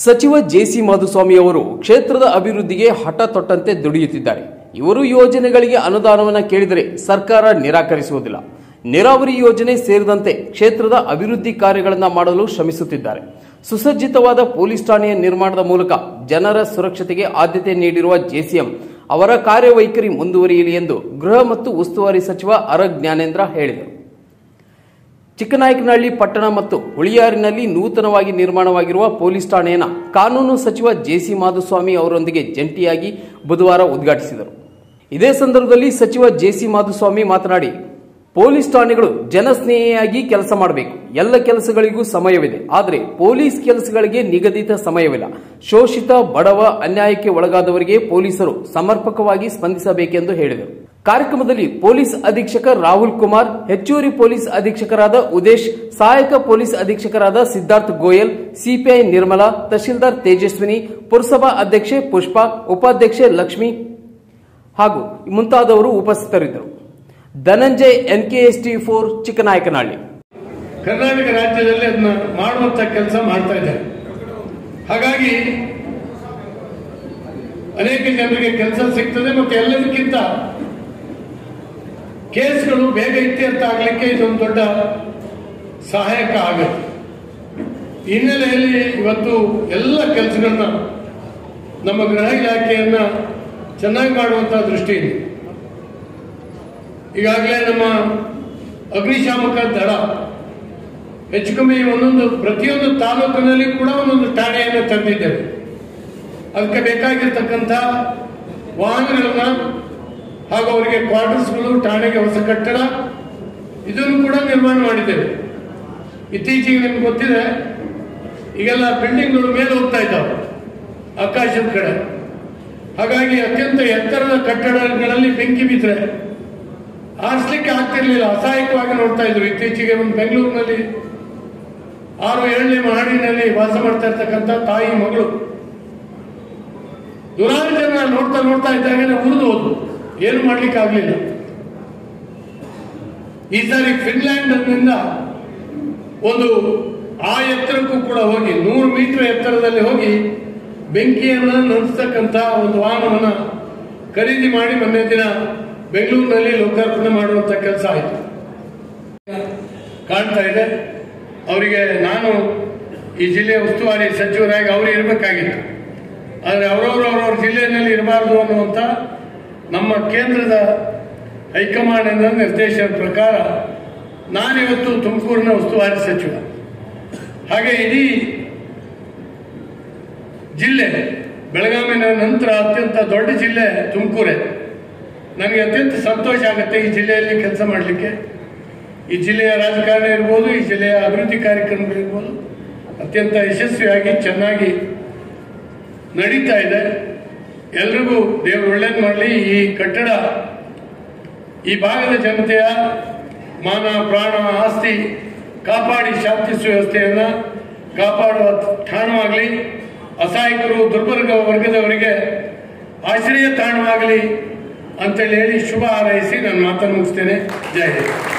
ಸಚಿವ ಜೆಸಿ ಮಾಧುಸ್ವಾಮಿ ಅವರು ಕ್ಷೇತ್ರದ ಅಭಿವೃದ್ಧಿಗೆ ಹಠ ತೊಟ್ಟಂತೆ ದುಡಿಯುತ್ತಿದ್ದಾರೆ ಇವರು ಯೋಜನೆಗಳಿಗೆ ಅನುದಾನವನ್ನು ಕೇಳಿದರೆ ಸರ್ಕಾರ ನಿರಾಕರಿಸುವುದಿಲ್ಲ ನೀರಾವರಿ ಯೋಜನೆ ಸೇರಿದಂತೆ ಕ್ಷೇತ್ರದ ಅಭಿವೃದ್ಧಿ ಕಾರ್ಯಗಳನ್ನು ಮಾಡಲು ಶ್ರಮಿಸುತ್ತಿದ್ದಾರೆ ಸುಸಜ್ಜಿತವಾದ ಪೊಲೀಸ್ ಠಾಣೆಯ ನಿರ್ಮಾಣದ ಮೂಲಕ ಜನರ ಸುರಕ್ಷತೆಗೆ ಆದ್ಯತೆ ನೀಡಿರುವ ಜೆಸಿಎಂ ಅವರ ಕಾರ್ಯವೈಖರಿ ಮುಂದುವರಿಯಲಿ ಎಂದು ಗೃಹ ಮತ್ತು ಉಸ್ತುವಾರಿ ಸಚಿವ ಅರ ಜ್ಞಾನೇಂದ್ರ ಹೇಳಿದರು ಚಿಕ್ಕನಾಯಕನಹಳ್ಳಿ ಪಟ್ಟಣ ಮತ್ತು ಹುಳಿಯಾರಿನಲ್ಲಿ ನೂತನವಾಗಿ ನಿರ್ಮಾಣವಾಗಿರುವ ಪೊಲೀಸ್ ಠಾಣೆಯನ್ನು ಕಾನೂನು ಸಚಿವ ಜೆಸಿ ಮಾಧುಸ್ವಾಮಿ ಅವರೊಂದಿಗೆ ಜಂಟಿಯಾಗಿ ಬುಧವಾರ ಉದ್ಘಾಟಿಸಿದರು ಇದೇ ಸಂದರ್ಭದಲ್ಲಿ ಸಚಿವ ಜೆಸಿ ಮಾಧುಸ್ವಾಮಿ ಮಾತನಾಡಿ ಪೊಲೀಸ್ ಠಾಣೆಗಳು ಜನಸ್ನೇಹಿಯಾಗಿ ಕೆಲಸ ಮಾಡಬೇಕು ಎಲ್ಲ ಕೆಲಸಗಳಿಗೂ ಸಮಯವಿದೆ ಆದರೆ ಪೊಲೀಸ್ ಕೆಲಸಗಳಿಗೆ ನಿಗದಿತ ಸಮಯವಿಲ್ಲ ಶೋಷಿತ ಬಡವ ಅನ್ಯಾಯಕ್ಕೆ ಒಳಗಾದವರಿಗೆ ಪೊಲೀಸರು ಸಮರ್ಪಕವಾಗಿ ಸ್ಪಂದಿಸಬೇಕೆಂದು ಹೇಳಿದರು ಕಾರ್ಯಕ್ರಮದಲ್ಲಿ ಪೊಲೀಸ್ ಅಧೀಕ್ಷಕ ರಾಹುಲ್ ಕುಮಾರ್ ಹೆಚ್ಚುವರಿ ಪೊಲೀಸ್ ಅಧೀಕ್ಷಕರಾದ ಉದೇಶ್ ಸಹಾಯಕ ಪೊಲೀಸ್ ಅಧೀಕ್ಷಕರಾದ ಸಿದ್ಧಾರ್ಥ್ ಗೋಯಲ್ ಸಿಪಿಐ ನಿರ್ಮಲಾ ತಹಶೀಲ್ದಾರ್ ತೇಜಸ್ವಿನಿ ಪುರಸಭಾ ಅಧ್ಯಕ್ಷೆ ಪುಷ್ಪಾ ಉಪಾಧ್ಯಕ್ಷೆ ಲಕ್ಷ್ಮಿ ಹಾಗೂ ಮುಂತಾದವರು ಉಪಸ್ಥಿತರಿದ್ದರು ಧನಂಜಯ್ ಎನ್ಕೆಎಸ್ಟಿ ಫೋರ್ ಚಿಕ್ಕನಾಯಕನಹಳ್ಳಿ ಕರ್ನಾಟಕ ರಾಜ್ಯದಲ್ಲಿ ಅದನ್ನ ಮಾಡುವಂತ ಕೆಲಸ ಮಾಡ್ತಾ ಇದ್ದಾರೆ ಹಾಗಾಗಿ ಅನೇಕ ಜನರಿಗೆ ಕೆಲಸ ಸಿಗ್ತದೆ ಮತ್ತೆ ಎಲ್ಲದಕ್ಕಿಂತ ಕೇಸ್ಗಳು ಬೇಗ ಇತ್ಯರ್ಥ ಆಗಲಿಕ್ಕೆ ಇದೊಂದು ದೊಡ್ಡ ಸಹಾಯಕ ಆಗುತ್ತೆ ಈ ಹಿನ್ನೆಲೆಯಲ್ಲಿ ಇವತ್ತು ಎಲ್ಲ ಕೆಲಸಗಳನ್ನ ನಮ್ಮ ಗೃಹ ಇಲಾಖೆಯನ್ನ ಚೆನ್ನಾಗಿ ಮಾಡುವಂತಹ ದೃಷ್ಟಿ ಇದೆ ಈಗಾಗಲೇ ನಮ್ಮ ಅಗ್ನಿಶಾಮಕ ದಳ ಹೆಚ್ಚು ಕಮ್ಮಿ ಒಂದೊಂದು ಪ್ರತಿಯೊಂದು ತಾಲೂಕಿನಲ್ಲಿ ಕೂಡ ಒಂದೊಂದು ಠಾಣೆಯನ್ನು ತಂದಿದ್ದೇವೆ ಅದಕ್ಕೆ ಬೇಕಾಗಿರ್ತಕ್ಕಂಥ ವಾಹನಗಳನ್ನ ಹಾಗೂ ಅವರಿಗೆ ಕ್ವಾರ್ಟರ್ಸ್ಗಳು ಠಾಣೆಗೆ ಹೊಸ ಕಟ್ಟಡ ಇದನ್ನು ಕೂಡ ನಿರ್ಮಾಣ ಮಾಡಿದ್ದೇವೆ ಇತ್ತೀಚೆಗೆ ನಿಮ್ಗೆ ಗೊತ್ತಿದೆ ಈಗೆಲ್ಲ ಬಿಲ್ಡಿಂಗ್ಗಳು ಮೇಲೆ ಹೋಗ್ತಾ ಇದ್ದಾವೆ ಆಕಾಶದ ಕಡೆ ಹಾಗಾಗಿ ಅತ್ಯಂತ ಎತ್ತರದ ಕಟ್ಟಡಗಳಲ್ಲಿ ಬೆಂಕಿ ಬಿದ್ದರೆ ಆರಿಸ್ಲಿಕ್ಕೆ ಆಗ್ತಿರ್ಲಿಲ್ಲ ಅಸಹಾಯಕವಾಗಿ ನೋಡ್ತಾ ಇದ್ರು ಇತ್ತೀಚೆಗೆ ಒಂದು ಬೆಂಗಳೂರಿನಲ್ಲಿ ಆರು ಏಳನೇ ಮಹಡಿನಲ್ಲಿ ವಾಸ ಮಾಡ್ತಾ ಇರ್ತಕ್ಕಂಥ ತಾಯಿ ಮಗಳು ನೂರಾರು ಜನ ನೋಡ್ತಾ ನೋಡ್ತಾ ಇದ್ದಾಗ ಉರಿದು ಹೋದ್ರು ಏನು ಮಾಡ್ಲಿಕ್ಕೆ ಆಗ್ಲಿಲ್ಲ ಈ ಸಾರಿ ಫಿನ್ಲ್ಯಾಂಡ್ ನಿಂದ ಒಂದು ಆ ಎತ್ತರಕ್ಕೂ ಕೂಡ ಹೋಗಿ ನೂರು ಮೀಟರ್ ಎತ್ತರದಲ್ಲಿ ಹೋಗಿ ಬೆಂಕಿಯನ್ನ ನಡೆಸ್ತಕ್ಕಂಥ ಒಂದು ವಾಹನವನ್ನ ಖರೀದಿ ಮಾಡಿ ಮೊನ್ನೆ ದಿನ ಬೆಂಗಳೂರಿನಲ್ಲಿ ಲೋಕಾರ್ಪಣೆ ಮಾಡುವಂತ ಕೆಲಸ ಆಯಿತು ಕಾಣ್ತಾ ಇದೆ ಅವರಿಗೆ ನಾನು ಈ ಜಿಲ್ಲೆಯ ಉಸ್ತುವಾರಿ ಸಚಿವರಾಗಿ ಅವರು ಇರಬೇಕಾಗಿತ್ತು ಆದರೆ ಅವರವರು ಅವರವ್ರ ಜಿಲ್ಲೆಯಲ್ಲಿ ಇರಬಾರ್ದು ಅನ್ನುವಂಥ ನಮ್ಮ ಕೇಂದ್ರದ ಹೈಕಮಾಂಡಿನ ನಿರ್ದೇಶನ ಪ್ರಕಾರ ನಾನಿವತ್ತು ತುಮಕೂರಿನ ಉಸ್ತುವಾರಿ ಸಚಿವ ಹಾಗೆ ಇಡೀ ಜಿಲ್ಲೆ ಬೆಳಗಾವಿನ ನಂತರ ಅತ್ಯಂತ ದೊಡ್ಡ ಜಿಲ್ಲೆ ತುಮಕೂರೇ ನನಗೆ ಅತ್ಯಂತ ಸಂತೋಷ ಆಗುತ್ತೆ ಈ ಜಿಲ್ಲೆಯಲ್ಲಿ ಕೆಲಸ ಮಾಡಲಿಕ್ಕೆ ಈ ಜಿಲ್ಲೆಯ ರಾಜಕಾರಣ ಇರ್ಬೋದು ಈ ಜಿಲ್ಲೆಯ ಅಭಿವೃದ್ಧಿ ಕಾರ್ಯಕ್ರಮಗಳಿರ್ಬೋದು ಅತ್ಯಂತ ಯಶಸ್ವಿಯಾಗಿ ಚೆನ್ನಾಗಿ ನಡೀತಾ ಇದೆ ಎಲ್ರಿಗೂ ದೇವರು ಒಳ್ಳೇದು ಮಾಡಲಿ ಈ ಕಟ್ಟಡ ಈ ಭಾಗದ ಜನತೆಯ ಮಾನ ಪ್ರಾಣ ಆಸ್ತಿ ಕಾಪಾಡಿ ಶಾಂತಿ ಸುವ್ಯವಸ್ಥೆಯನ್ನ ಕಾಪಾಡುವ ಠಾಣವಾಗಲಿ ಅಸಹಾಯಕರು ದುರ್ಬರ್ಗ ವರ್ಗದವರಿಗೆ ಆಶ್ರಯ ತಾಣವಾಗಲಿ ಅಂತೇಳಿ ಹೇಳಿ ಶುಭ ಹಾರೈಸಿ ನಾನು ಮಾತನ್ನು ಮುಗಿಸ್ತೇನೆ ಜಯ ಹಿಂದ್